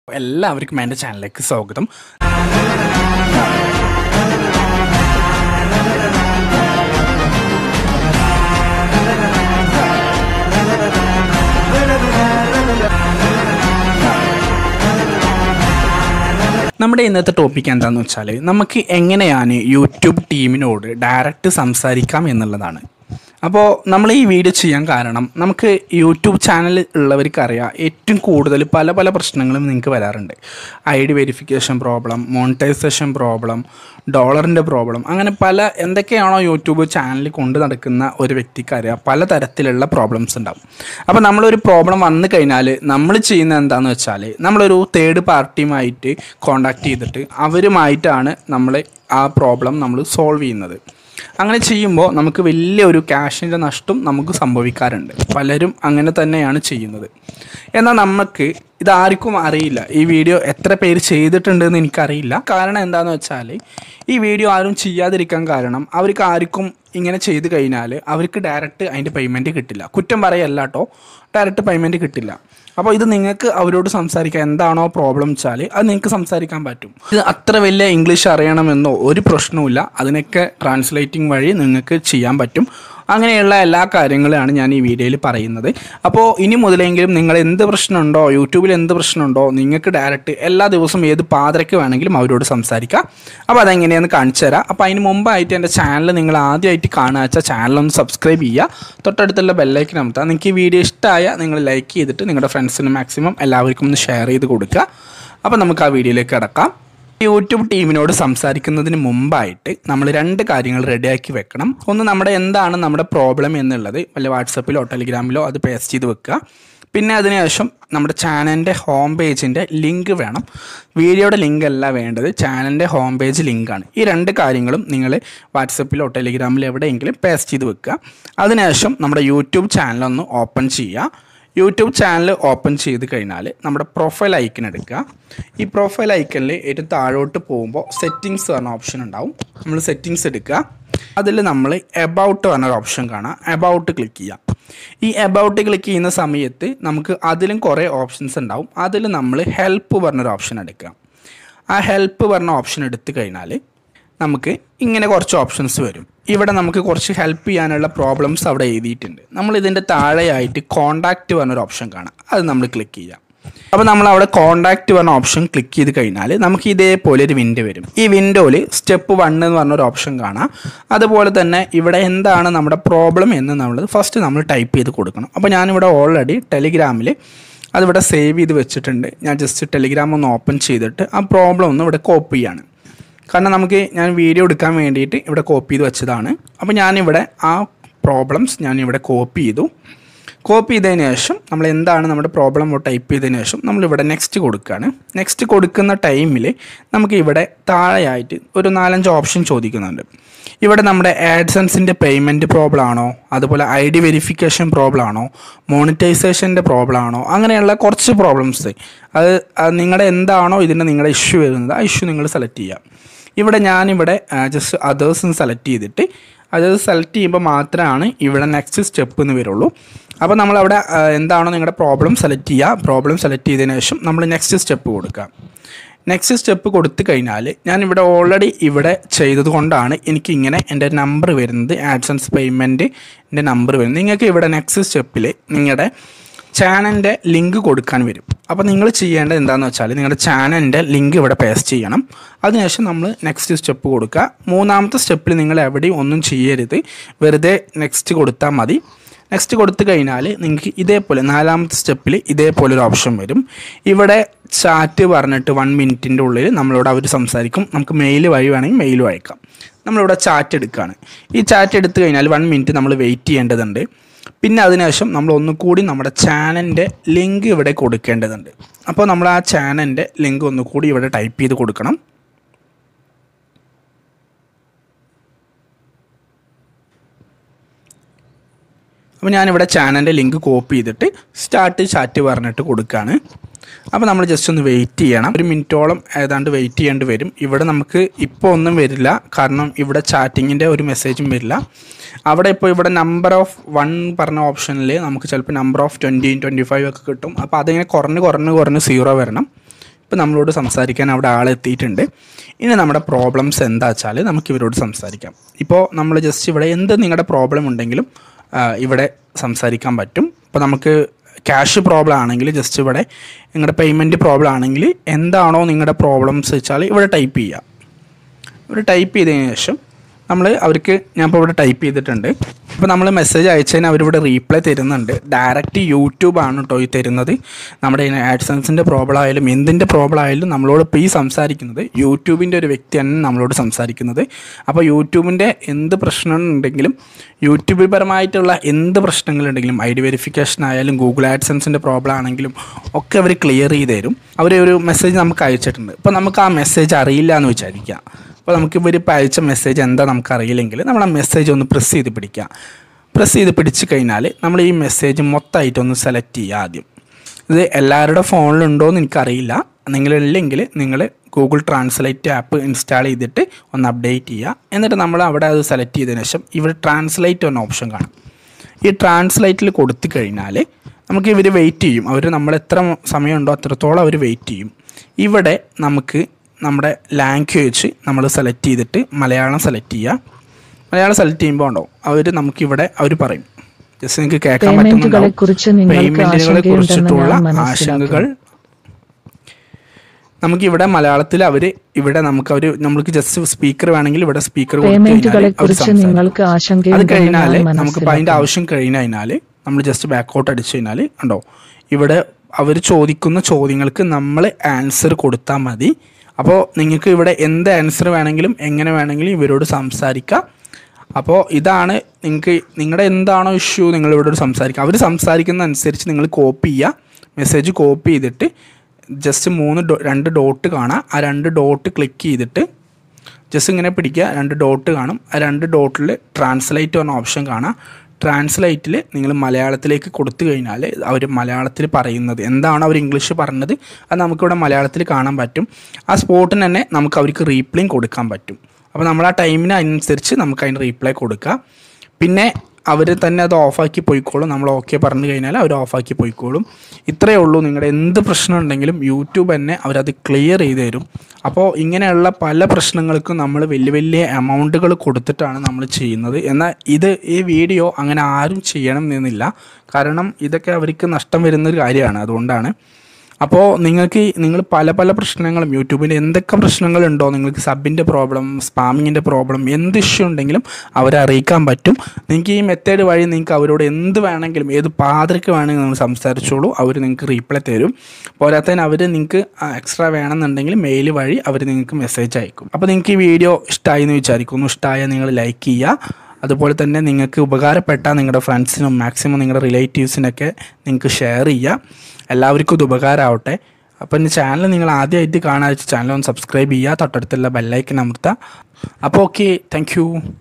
എല്ലാവർക്കും എൻ്റെ ചാനലിലേക്ക് സ്വാഗതം നമ്മുടെ ഇന്നത്തെ ടോപ്പിക് എന്താണെന്ന് വെച്ചാൽ നമുക്ക് എങ്ങനെയാണ് യൂട്യൂബ് ടീമിനോട് ഡയറക്റ്റ് സംസാരിക്കാം എന്നുള്ളതാണ് അപ്പോൾ നമ്മൾ ഈ വീഡിയോ ചെയ്യാൻ കാരണം നമുക്ക് യൂട്യൂബ് ചാനൽ ഉള്ളവർക്കറിയാം ഏറ്റവും കൂടുതൽ പല പല പ്രശ്നങ്ങളും നിങ്ങൾക്ക് വരാറുണ്ട് I D verification problem monetisation problem ഡോളറിൻ്റെ പ്രോബ്ലം അങ്ങനെ പല എന്തൊക്കെയാണോ യൂട്യൂബ് ചാനലിൽ കൊണ്ട് നടക്കുന്ന ഒരു വ്യക്തിക്കറിയാം പല തരത്തിലുള്ള പ്രോബ്ലംസ് ഉണ്ടാവും അപ്പോൾ നമ്മളൊരു പ്രോബ്ലം വന്നു കഴിഞ്ഞാൽ നമ്മൾ ചെയ്യുന്നത് എന്താണെന്ന് വെച്ചാൽ നമ്മളൊരു തേർഡ് പാർട്ടിയുമായിട്ട് കോണ്ടാക്ട് ചെയ്തിട്ട് അവരുമായിട്ടാണ് നമ്മൾ ആ പ്രോബ്ലം നമ്മൾ സോൾവ് ചെയ്യുന്നത് അങ്ങനെ ചെയ്യുമ്പോൾ നമുക്ക് വലിയൊരു ക്യാഷിൻ്റെ നഷ്ടം നമുക്ക് സംഭവിക്കാറുണ്ട് പലരും അങ്ങനെ തന്നെയാണ് ചെയ്യുന്നത് എന്നാൽ നമുക്ക് ഇതാർക്കും അറിയില്ല ഈ വീഡിയോ എത്ര പേര് ചെയ്തിട്ടുണ്ടെന്ന് എനിക്കറിയില്ല കാരണം എന്താണെന്ന് വെച്ചാൽ ഈ വീഡിയോ ആരും ചെയ്യാതിരിക്കാൻ കാരണം അവർക്ക് ആർക്കും ഇങ്ങനെ ചെയ്ത് കഴിഞ്ഞാൽ അവർക്ക് ഡയറക്റ്റ് അതിൻ്റെ പേയ്മെൻറ്റ് കിട്ടില്ല കുറ്റം പറയല്ല കേട്ടോ ഡയറക്റ്റ് പേയ്മെൻറ്റ് കിട്ടില്ല അപ്പോൾ ഇത് നിങ്ങൾക്ക് അവരോട് സംസാരിക്കാൻ എന്താണോ പ്രോബ്ലം വെച്ചാൽ അത് നിങ്ങൾക്ക് സംസാരിക്കാൻ പറ്റും ഇത് അത്ര വലിയ ഇംഗ്ലീഷ് അറിയണമെന്നോ ഒരു പ്രശ്നവുമില്ല അതിനൊക്കെ ട്രാൻസ്ലേറ്റിംഗ് വഴി നിങ്ങൾക്ക് ചെയ്യാൻ പറ്റും അങ്ങനെയുള്ള എല്ലാ കാര്യങ്ങളാണ് ഞാൻ ഈ വീഡിയോയിൽ പറയുന്നത് അപ്പോൾ ഇനി മുതലെങ്കിലും നിങ്ങൾ എന്ത് പ്രശ്നമുണ്ടോ യൂട്യൂബിൽ എന്ത് പ്രശ്നമുണ്ടോ നിങ്ങൾക്ക് ഡയറക്റ്റ് എല്ലാ ദിവസവും ഏത് പാതിരയ്ക്ക് വേണമെങ്കിലും അവരോട് സംസാരിക്കാം അപ്പോൾ അതെങ്ങനെയാണെന്ന് കാണിച്ചു തരാം അപ്പോൾ അതിന് മുമ്പായിട്ട് എൻ്റെ ചാനൽ നിങ്ങൾ ആദ്യമായിട്ട് കാണുക വെച്ചാൽ ചാനലൊന്ന് സബ്സ്ക്രൈബ് ചെയ്യുക തൊട്ടടുത്തുള്ള ബെല്ലൈക്കൻ അമർത്തുക നിങ്ങൾക്ക് ഈ വീഡിയോ ഇഷ്ടമായ നിങ്ങൾ ലൈക്ക് ചെയ്തിട്ട് നിങ്ങളുടെ ഫ്രണ്ട്സിന് മാക്സിമം എല്ലാവർക്കും ഒന്ന് ഷെയർ ചെയ്ത് കൊടുക്കുക അപ്പോൾ നമുക്ക് ആ വീഡിയോയിലേക്ക് കിടക്കാം യൂട്യൂബ് ടീമിനോട് സംസാരിക്കുന്നതിന് മുമ്പായിട്ട് നമ്മൾ രണ്ട് കാര്യങ്ങൾ റെഡിയാക്കി വെക്കണം ഒന്ന് നമ്മുടെ എന്താണ് നമ്മുടെ പ്രോബ്ലം എന്നുള്ളത് വല്ല വാട്സപ്പിലോ ടെലിഗ്രാമിലോ അത് പേസ്റ്റ് ചെയ്ത് വെക്കുക പിന്നെ അതിനുശേഷം നമ്മുടെ ചാനലിൻ്റെ ഹോം പേജിൻ്റെ ലിങ്ക് വേണം വീഡിയോയുടെ ലിങ്ക് അല്ല വേണ്ടത് ചാനലിൻ്റെ ഹോം പേജ് ലിങ്കാണ് ഈ രണ്ട് കാര്യങ്ങളും നിങ്ങൾ വാട്സപ്പിലോ ടെലിഗ്രാമിലോ എവിടെയെങ്കിലും പേസ്റ്റ് ചെയ്ത് വെക്കുക അതിനുശേഷം നമ്മുടെ യൂട്യൂബ് ചാനലൊന്ന് ഓപ്പൺ ചെയ്യുക യൂട്യൂബ് ചാനൽ ഓപ്പൺ ചെയ്ത് കഴിഞ്ഞാൽ നമ്മുടെ പ്രൊഫൈൽ ഐക്കൺ എടുക്കുക ഈ പ്രൊഫൈൽ ഐക്കണിൽ ഏറ്റവും താഴോട്ട് പോകുമ്പോൾ സെറ്റിങ്സ് പറഞ്ഞ ഓപ്ഷൻ ഉണ്ടാവും നമ്മൾ സെറ്റിങ്സ് എടുക്കുക അതിൽ നമ്മൾ എബൌട്ട് പറഞ്ഞൊരു ഓപ്ഷൻ കാണാം എബൌട്ട് ക്ലിക്ക് ചെയ്യാം ഈ എബൌട്ട് ക്ലിക്ക് ചെയ്യുന്ന സമയത്ത് നമുക്ക് അതിലും കുറേ ഓപ്ഷൻസ് ഉണ്ടാവും അതിൽ നമ്മൾ ഹെൽപ്പ് പറഞ്ഞൊരു ഓപ്ഷൻ എടുക്കുക ആ ഹെൽപ്പ് പറഞ്ഞ ഓപ്ഷൻ എടുത്തു കഴിഞ്ഞാൽ നമുക്ക് ഇങ്ങനെ കുറച്ച് ഓപ്ഷൻസ് വരും ഇവിടെ നമുക്ക് കുറച്ച് ഹെൽപ്പ് ചെയ്യാനുള്ള പ്രോബ്ലംസ് അവിടെ എഴുതിയിട്ടുണ്ട് നമ്മൾ ഇതിൻ്റെ താഴെയായിട്ട് കോണ്ടാക്റ്റ് പറഞ്ഞൊരു ഓപ്ഷൻ കാണാം അത് നമ്മൾ ക്ലിക്ക് ചെയ്യാം അപ്പോൾ നമ്മൾ അവിടെ കോണ്ടാക്റ്റ് പറഞ്ഞ ഓപ്ഷൻ ക്ലിക്ക് ചെയ്ത് കഴിഞ്ഞാൽ നമുക്ക് ഇതേപോലെ ഒരു വിൻഡോ വരും ഈ വിൻഡോയിൽ സ്റ്റെപ്പ് വൺ എന്ന് പറഞ്ഞൊരു ഓപ്ഷൻ കാണാം അതുപോലെ തന്നെ ഇവിടെ എന്താണ് നമ്മുടെ പ്രോബ്ലം എന്ന് നമ്മൾ ഫസ്റ്റ് നമ്മൾ ടൈപ്പ് ചെയ്ത് കൊടുക്കണം അപ്പോൾ ഞാനിവിടെ ഓൾറെഡി ടെലിഗ്രാമിൽ അതിവിടെ സേവ് ചെയ്ത് വെച്ചിട്ടുണ്ട് ഞാൻ ജസ്റ്റ് ടെലിഗ്രാം ഒന്ന് ഓപ്പൺ ചെയ്തിട്ട് ആ പ്രോബ്ലം ഒന്ന് ഇവിടെ കോപ്പി ചെയ്യാണ് കാരണം നമുക്ക് ഞാൻ വീഡിയോ എടുക്കാൻ വേണ്ടിയിട്ട് ഇവിടെ കോപ്പി ചെയ്ത് വെച്ചതാണ് അപ്പോൾ ഞാനിവിടെ ആ പ്രോബ്ലംസ് ഞാനിവിടെ കോപ്പി ചെയ്തു കോപ്പി ചെയ്തതിന് ശേഷം നമ്മൾ എന്താണ് നമ്മുടെ പ്രോബ്ലം ടൈപ്പ് ചെയ്തതിന് ശേഷം നമ്മളിവിടെ നെക്സ്റ്റ് കൊടുക്കുകയാണ് നെക്സ്റ്റ് കൊടുക്കുന്ന ടൈമിൽ നമുക്ക് ഇവിടെ താഴെയായിട്ട് ഒരു നാലഞ്ച് ഓപ്ഷൻ ചോദിക്കുന്നുണ്ട് ഇവിടെ നമ്മുടെ ആഡ്സൻസിൻ്റെ പേയ്മെൻറ്റ് പ്രോബ്ലം ആണോ അതുപോലെ ഐ ഡി വെരിഫിക്കേഷൻ പ്രോബ്ലം ആണോ മോണിറ്റൈസേഷൻ്റെ പ്രോബ്ലം ആണോ അങ്ങനെയുള്ള കുറച്ച് പ്രോബ്ലംസ് അത് അത് നിങ്ങളുടെ എന്താണോ ഇതിൻ്റെ നിങ്ങളുടെ ഇഷ്യൂ വരുന്നത് ആ ഇഷ്യൂ നിങ്ങൾ സെലക്ട് ചെയ്യുക ഇവിടെ ഞാനിവിടെ ജസ്റ്റ് അതേഴ്സ് സെലക്ട് ചെയ്തിട്ട് അത് സെലക്ട് ചെയ്യുമ്പോൾ മാത്രമാണ് ഇവിടെ നെക്സ്റ്റ് സ്റ്റെപ്പ് എന്ന് വരുള്ളൂ അപ്പോൾ നമ്മളവിടെ ആ, എന്താണോ നിങ്ങളുടെ പ്രോബ്ലം സെലക്ട് ചെയ്യുക പ്രോബ്ലം സെലക്ട് ചെയ്തതിന് ശേഷം നമ്മൾ നെക്സ്റ്റ് സ്റ്റെപ്പ് കൊടുക്കുക നെക്സ്റ്റ് സ്റ്റെപ്പ് കൊടുത്തു കഴിഞ്ഞാൽ ഞാൻ ഇവിടെ ഓൾറെഡി ഇവിടെ ചെയ്തത് കൊണ്ടാണ് എനിക്ക് ഇങ്ങനെ എൻ്റെ നമ്പർ വരുന്നത് ആഡ്സൻസ് പേയ്മെൻറ്റിൻ്റെ നമ്പർ വരുന്നത് നിങ്ങൾക്ക് ഇവിടെ നെക്സ്റ്റ് സ്റ്റെപ്പിൽ നിങ്ങളുടെ ചാനലിൻ്റെ ലിങ്ക് കൊടുക്കാൻ വരും അപ്പോൾ നിങ്ങൾ ചെയ്യേണ്ടത് എന്താണെന്ന് വെച്ചാൽ നിങ്ങളുടെ ചാനലിൻ്റെ ലിങ്ക് ഇവിടെ പേസ്റ്റ് ചെയ്യണം അതിനുശേഷം നമ്മൾ നെക്സ്റ്റ് സ്റ്റെപ്പ് കൊടുക്കുക മൂന്നാമത്തെ സ്റ്റെപ്പിൽ നിങ്ങൾ എവിടെയും ഒന്നും ചെയ്യരുത് വെറുതെ നെക്സ്റ്റ് കൊടുത്താൽ മതി നെക്സ്റ്റ് കൊടുത്തു കഴിഞ്ഞാൽ നിങ്ങൾക്ക് ഇതേപോലെ നാലാമത്തെ സ്റ്റെപ്പിൽ ഇതേപോലെ ഒരു ഓപ്ഷൻ വരും ഇവിടെ ചാറ്റ് പറഞ്ഞിട്ട് വൺ മിനിറ്റിൻ്റെ ഉള്ളിൽ നമ്മളോട് അവർ സംസാരിക്കും നമുക്ക് മെയിൽ വഴി വേണമെങ്കിൽ മെയിൽ അയക്കാം നമ്മളിവിടെ ചാറ്റ് എടുക്കുകയാണ് ഈ ചാറ്റ് എടുത്തു കഴിഞ്ഞാൽ വൺ മിനിറ്റ് നമ്മൾ വെയിറ്റ് ചെയ്യേണ്ടതുണ്ട് പിന്നെ അതിനുശേഷം നമ്മൾ ഒന്നുകൂടി നമ്മുടെ ചാനലിൻ്റെ ലിങ്ക് ഇവിടെ കൊടുക്കേണ്ടതുണ്ട് അപ്പോൾ നമ്മൾ ആ ചാനലിൻ്റെ ലിങ്ക് ഒന്നുകൂടി ഇവിടെ ടൈപ്പ് ചെയ്ത് കൊടുക്കണം അപ്പോൾ ഞാനിവിടെ ചാനലിൻ്റെ ലിങ്ക് കോപ്പി ചെയ്തിട്ട് സ്റ്റാർട്ട് ചാറ്റ് പറഞ്ഞിട്ട് കൊടുക്കുകയാണ് അപ്പോൾ നമ്മൾ ജസ്റ്റ് ഒന്ന് വെയിറ്റ് ചെയ്യണം ഒരു മിനിറ്റോളം ഏതാണ്ട് വെയിറ്റ് ചെയ്യേണ്ടി വരും ഇവിടെ നമുക്ക് ഇപ്പോൾ ഒന്നും വരില്ല കാരണം ഇവിടെ ചാറ്റിങ്ങിൻ്റെ ഒരു മെസ്സേജും വരില്ല അവിടെ ഇപ്പോൾ ഇവിടെ നമ്പർ ഓഫ് വൺ പറഞ്ഞ ഓപ്ഷനിൽ നമുക്ക് ചിലപ്പോൾ number of twenty twenty five ഒക്കെ കിട്ടും അപ്പോൾ അതിങ്ങനെ കുറഞ്ഞ് കുറഞ്ഞ് കുറഞ്ഞ് സീറോ വരണം ഇപ്പോൾ നമ്മളോട് സംസാരിക്കാൻ അവിടെ ആളെത്തിയിട്ടുണ്ട് ഇനി നമ്മുടെ പ്രോബ്ലംസ് എന്താ വെച്ചാൽ നമുക്ക് ഇവരോട് സംസാരിക്കാം ഇപ്പോൾ നമ്മൾ ജസ്റ്റ് ഇവിടെ എന്ത് നിങ്ങളുടെ പ്രോബ്ലം ഉണ്ടെങ്കിലും ആ, ഇവിടെ സംസാരിക്കാൻ പറ്റും ഇപ്പോൾ നമുക്ക് ക്യാഷ് പ്രോബ്ലം ആണെങ്കിൽ ജസ്റ്റ് ഇവിടെ നിങ്ങളുടെ പേയ്മെൻറ്റ് പ്രോബ്ലം ആണെങ്കിൽ എന്താണോ നിങ്ങളുടെ പ്രോബ്ലംസ് വെച്ചാൽ ഇവിടെ ടൈപ്പ് ചെയ്യുക ഇവിടെ ടൈപ്പ് ചെയ്തതിന് ശേഷം നമ്മൾ അവർക്ക് ഞാൻ ഇപ്പോൾ ഇവിടെ ടൈപ്പ് ചെയ്തിട്ടുണ്ട് ഇപ്പോൾ നമ്മൾ മെസ്സേജ് അയച്ചതിന് അവരിവിടെ റീപ്ലൈ തരുന്നുണ്ട് ഡയറക്റ്റ് യൂട്യൂബാണ് കേട്ടോ ഈ തരുന്നത് നമ്മുടെ ആഡ്സൻസിൻ്റെ പ്രോബ്ലം ആയാലും എന്തിൻ്റെ പ്രോബ്ലം ആയാലും നമ്മളോട് ഇപ്പോൾ ഈ സംസാരിക്കുന്നത് യൂട്യൂബിൻ്റെ ഒരു വ്യക്തിയാണ് നമ്മളോട് സംസാരിക്കുന്നത് അപ്പോൾ യൂട്യൂബിൻ്റെ എന്ത് പ്രശ്നം ഉണ്ടെങ്കിലും യൂട്യൂബ് പരമായിട്ടുള്ള എന്ത് പ്രശ്നങ്ങളുണ്ടെങ്കിലും ഐ ഡി വെരിഫിക്കേഷൻ ആയാലും ഗൂഗിൾ ആഡ്സൻസിൻ്റെ പ്രോബ്ലം ആണെങ്കിലും ഒക്കെ അവർ ക്ലിയർ ചെയ്ത് തരും അവർ ഒരു മെസ്സേജ് നമുക്ക് അയച്ചിട്ടുണ്ട് ഇപ്പോൾ നമുക്ക് ആ മെസ്സേജ് അറിയില്ല എന്ന് വിചാരിക്കുക അപ്പോൾ നമുക്ക് ഇവർ ഇപ്പോൾ അയച്ച മെസ്സേജ് എന്താ നമുക്കറിയില്ലെങ്കിൽ നമ്മൾ ആ മെസ്സേജ് ഒന്ന് പ്രസ് ചെയ്ത് പിടിക്കുക പ്രസ് ചെയ്ത് പിടിച്ച് കഴിഞ്ഞാൽ നമ്മൾ ഈ മെസ്സേജ് മൊത്തമായിട്ടൊന്ന് സെലക്ട് ചെയ്യുക ആദ്യം ഇത് എല്ലാവരുടെ ഫോണിലുണ്ടോ എന്ന് എനിക്കറിയില്ല നിങ്ങളില്ലെങ്കിൽ നിങ്ങൾ ഗൂഗിൾ ട്രാൻസ്ലേറ്റ് ആപ്പ് ഇൻസ്റ്റാൾ ചെയ്തിട്ട് ഒന്ന് അപ്ഡേറ്റ് ചെയ്യുക എന്നിട്ട് നമ്മൾ അവിടെ അത് സെലക്ട് ചെയ്തതിന് ശേഷം ഇവിടെ ട്രാൻസ്ലേറ്റ് എന്ന ഓപ്ഷൻ കാണും ഈ ട്രാൻസ്ലേറ്റിൽ കൊടുത്തു കഴിഞ്ഞാൽ നമുക്ക് ഇവർ വെയിറ്റ് ചെയ്യും അവർ നമ്മൾ എത്ര സമയമുണ്ടോ അത്രത്തോളം അവർ വെയിറ്റ് ചെയ്യും ഇവിടെ നമുക്ക് നമ്മുടെ ലാംഗ്വേജ് നമ്മൾ സെലക്ട് ചെയ്തിട്ട് മലയാളം സെലക്ട് ചെയ്യുക മലയാളം സെലക്ട് ചെയ്യുമ്പോൾ ഉണ്ടോ അവർ നമുക്കിവിടെ അവർ പറയും ജസ്റ്റ് നിങ്ങൾക്ക് കേൾക്കാൻ പേയ്മെന്റുകളെ പറ്റുന്നുണ്ടാവും കുറിച്ച് നിങ്ങൾക്ക് പേയ്മെന്റുകളെ കുറിച്ചിട്ടുള്ള ആശങ്കയുണ്ടെന്ന് ഞാൻ ആശങ്കകൾ നമുക്ക് ഇവിടെ മലയാളത്തിൽ അവർ ഇവിടെ നമുക്ക് അവർ നമുക്ക് ജസ്റ്റ് സ്പീക്കർ വേണമെങ്കിൽ ഇവിടെ സ്പീക്കർ പേയ്മെന്റുകളെ കുറിച്ച് നിങ്ങൾക്ക് അത് ആശങ്കയുണ്ടെന്ന് കഴിഞ്ഞാൽ ഞാൻ നമുക്കിപ്പോൾ അതിൻ്റെ ആവശ്യം കഴിഞ്ഞ് കഴിഞ്ഞാൽ നമ്മൾ ജസ്റ്റ് ബാക്കൗട്ട് അടിച്ചു കഴിഞ്ഞാൽ ഉണ്ടോ ഇവിടെ അവർ ചോദിക്കുന്ന ചോദ്യങ്ങൾക്ക് നമ്മൾ ആൻസർ കൊടുത്താൽ മതി അപ്പോൾ നിങ്ങൾക്ക് ഇവിടെ എന്ത് ആൻസർ വേണമെങ്കിലും എങ്ങനെ വേണമെങ്കിലും ഇവരോട് സംസാരിക്കാം അപ്പോൾ ഇതാണ് നിങ്ങൾക്ക് നിങ്ങളുടെ എന്താണോ ഇഷ്യൂ നിങ്ങൾ ഇവരോട് സംസാരിക്കുക അവർ സംസാരിക്കുന്ന അനുസരിച്ച് നിങ്ങൾ കോപ്പി ചെയ്യുക മെസ്സേജ് കോപ്പി ചെയ്തിട്ട് ജസ്റ്റ് മൂന്ന് ഡോ രണ്ട് ഡോട്ട് കാണാം ആ രണ്ട് ഡോട്ട് ക്ലിക്ക് ചെയ്തിട്ട് ജസ്റ്റ് ഇങ്ങനെ പിടിക്കുക രണ്ട് ഡോട്ട് കാണും ആ രണ്ട് ഡോട്ടിൽ ട്രാൻസ്ലേറ്റ് എന്ന ഓപ്ഷൻ കാണാം ട്രാൻസ്ലേറ്റിൽ നിങ്ങൾ മലയാളത്തിലേക്ക് കൊടുത്തു കഴിഞ്ഞാൽ അവർ മലയാളത്തിൽ പറയുന്നത് എന്താണോ അവർ ഇംഗ്ലീഷ് പറഞ്ഞത് അത് നമുക്കിവിടെ മലയാളത്തിൽ കാണാൻ പറ്റും ആ സ്പോട്ടിന് തന്നെ നമുക്ക് അവർക്ക് റീപ്ലൈയും കൊടുക്കാൻ പറ്റും അപ്പോൾ നമ്മൾ ആ ടൈമിന് അനുസരിച്ച് നമുക്ക് അതിന് റീപ്ലൈ കൊടുക്കാം പിന്നെ അവർ തന്നെ അത് ഓഫാക്കി പോയിക്കോളും നമ്മൾ ഓക്കെ പറഞ്ഞു കഴിഞ്ഞാൽ അവർ ഓഫാക്കി പോയിക്കോളും ഇത്രയേ ഉള്ളൂ നിങ്ങളുടെ എന്ത് പ്രശ്നം ഉണ്ടെങ്കിലും യൂട്യൂബ് തന്നെ അവരത് ക്ലിയർ ചെയ്ത് തരും അപ്പോൾ ഇങ്ങനെയുള്ള പല പ്രശ്നങ്ങൾക്കും നമ്മൾ വലിയ വലിയ എമൗണ്ടുകൾ കൊടുത്തിട്ടാണ് നമ്മൾ ചെയ്യുന്നത് എന്നാൽ ഇത് ഈ വീഡിയോ അങ്ങനെ ആരും ചെയ്യണം എന്നില്ല കാരണം ഇതൊക്കെ അവർക്ക് നഷ്ടം വരുന്നൊരു കാര്യമാണ് അതുകൊണ്ടാണ് അപ്പോൾ നിങ്ങൾക്ക് നിങ്ങൾ പല പല പ്രശ്നങ്ങളും യൂട്യൂബിൻ്റെ എന്തൊക്കെ പ്രശ്നങ്ങളുണ്ടോ നിങ്ങൾക്ക് സബിൻ്റെ പ്രോബ്ലം സ്പാമിങ്ങിൻ്റെ പ്രോബ്ലം എന്ത് ഇഷ്യൂ ഉണ്ടെങ്കിലും അവരെ അറിയിക്കാൻ പറ്റും നിങ്ങൾക്ക് ഈ മെത്തേഡ് വഴി നിങ്ങൾക്ക് അവരോട് എന്ത് വേണമെങ്കിലും ഏത് പാതിരക്ക് വേണമെങ്കിലും നിങ്ങൾ സംസാരിച്ചോളൂ അവർ നിങ്ങൾക്ക് റീപ്ലൈ തരും പോരാത്തതിന് അവർ നിങ്ങൾക്ക് എക്സ്ട്രാ വേണമെന്നുണ്ടെങ്കിൽ മെയിൽ വഴി അവർ നിങ്ങൾക്ക് മെസ്സേജ് അയക്കും അപ്പോൾ നിങ്ങൾക്ക് ഈ വീഡിയോ ഇഷ്ടമായി എന്ന് വിചാരിക്കുന്നു ഇഷ്ടമായാൽ നിങ്ങൾ ലൈക്ക് ചെയ്യുക അതുപോലെ തന്നെ നിങ്ങൾക്ക് ഉപകാരപ്പെട്ട നിങ്ങളുടെ ഫ്രണ്ട്സിനും മാക്സിമം നിങ്ങളുടെ റിലേറ്റീവ്സിനൊക്കെ നിങ്ങൾക്ക് ഷെയർ ചെയ്യുക എല്ലാവർക്കും ഇത് ഉപകാരമാവട്ടെ അപ്പോൾ എൻ്റെ ചാനൽ നിങ്ങൾ ആദ്യമായിട്ട് കാണാൻ ചാനൽ ഒന്ന് സബ്സ്ക്രൈബ് ചെയ്യുക തൊട്ടടുത്തുള്ള ബെല്ലൈക്കൻ അമർത്തുക അപ്പോൾ ഓക്കെ താങ്ക്